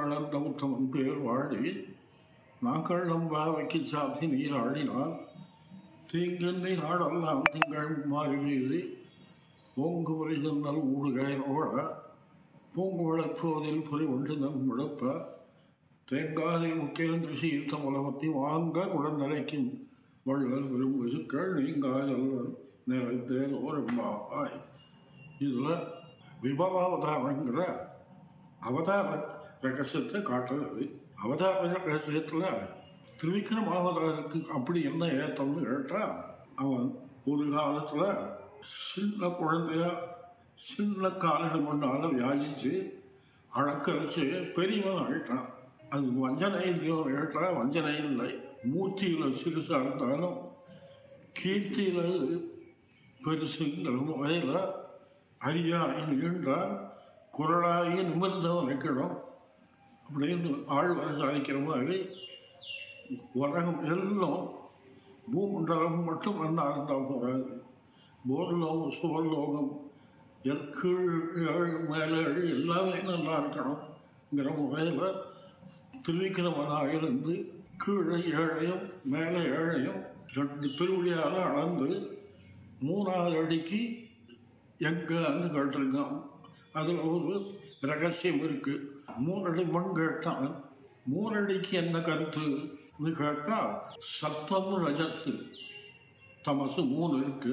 வளர்ந்த உத்தமன் பேர் வாழி நாங்கள் நம் பாவைக்கு சாத்தி நீர் ஆடினால் தீங்கன்னி நாடெல்லாம் திங்கள் மாறி வீதி ஓங்கு வரி சென்றல் ஊடுகையோட பூங்குழற் போதில் புரி ஒன்று நம் முழப்ப தேங்காதை முக்கியம் திசையில் தமலமத்தி வாங்க குடநிலைக்கும் வள்ளல் விரும் விசுக்கள் நீங்காதல்வன் நிறைந்தேல் ஓரம்பாய் இதில் விபவாவதாரங்கிற அவதார ரகசியத்தை காட்டுறது அவதார ரகசியத்தில் திருவிக்ரம் அவதாருக்கு அப்படி என்ன ஏத்தம்னு கேட்டால் அவன் ஒரு காலத்தில் சின்ன குழந்தையா சின்ன கால்கள் முன்னால் வியாஜிச்சு அழக்கரைச்சு பெரியவன் ஆயிட்டான் அது வஞ்சனை இல்லையோ கேட்டால் வஞ்சனை இல்லை மூர்த்தியில் சிறுசாக இருந்தாலும் கீர்த்தியில் பெருசுங்கிற முறையில் அரியாகி நின்றால் குரலாகி நிமிர்ந்தவன் வைக்கணும் அப்படின்னு ஆழ்வார் சாதிக்கிற மாதிரி உலகம் எல்லாம் பூமண்டலம் மட்டும் நல்லா இருந்தால் போகாது போர்லோகம் சுவர்லோகம் எல் கீழ் ஏழ் மேலே ஏழு எல்லாமே நல்லா இருக்கணுங்கிற முறையில் திருவிக்கிரமனாக இருந்து கீழே ஏழையும் மேலே ஏழையும் ரெண்டு திருவடியால் அளந்து மூணாவது அடிக்கு எங்கன்னு கேட்டிருக்கான் அதில் ஒரு ரகசியம் இருக்கு மூணடி மண் கேட்டான் மூணடிக்கு என்ன கருத்துன்னு கேட்டால் சத்தம் ரஜசு தமசு மூணு இருக்கு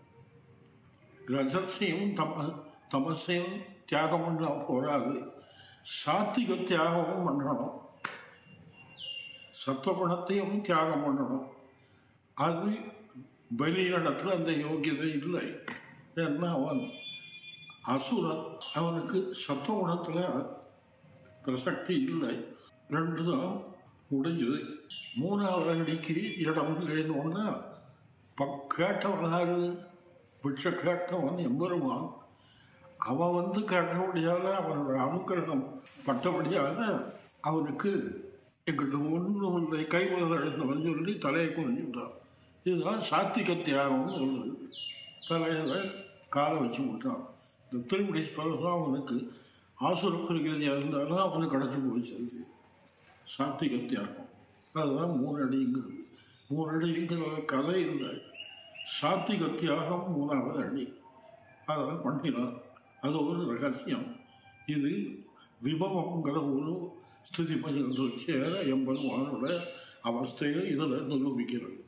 ரஜசையும் தம தமசையும் தியாகம் பண்ணா போராது சாத்திக தியாகமும் பண்ணணும் சத்துவகுணத்தையும் தியாகம் பண்ணணும் அது பலியிடத்தில் அந்த யோகியதை இல்லை ஏன்னா அவன் அசுரன் அவனுக்கு சத்துவகுணத்தில் பிரசக்தி இல்லை ரெண்டு தான் முடிஞ்சது மூணாவது அடிக்கு இடம் இல்லைன்னு கேட்டவனாரு பிட்ச கேட்டவன் எம்பெருமான் அவன் வந்து கேட்டபடியால் அவனோட அனுக்கிரகம் பட்டபடியால் அவனுக்கு எங்கிட்ட ஒன்றும் இல்லை கைமலர் எழுந்தவன் சொல்லி தலையை குனிஞ்சுட்டான் இதுதான் சாத்திக தியாகம்னு சொல்லுது தலையில் காலை வச்சு விட்டான் இந்த திருப்படி ஸ்பலம் அவனுக்கு ஆசுரப்பிரிகிறதியாக இருந்தாலும் அவனுக்கு கிடச்சி போச்சு சாத்திக தியாகம் அதுதான் மூணு அடிங்கிறது மூணு அடிங்கிற கதை இல்லை சாத்திக தியாகம் மூணாவது அடி அதெல்லாம் பண்ணினான் அது ஒரு ரகசியம் இது விபவங்கிற ஒரு ஸ்திதி பஞ்சத்தில் சேர எம்பெருமானோட அவஸ்தையை இதில் நிரூபிக்கிறது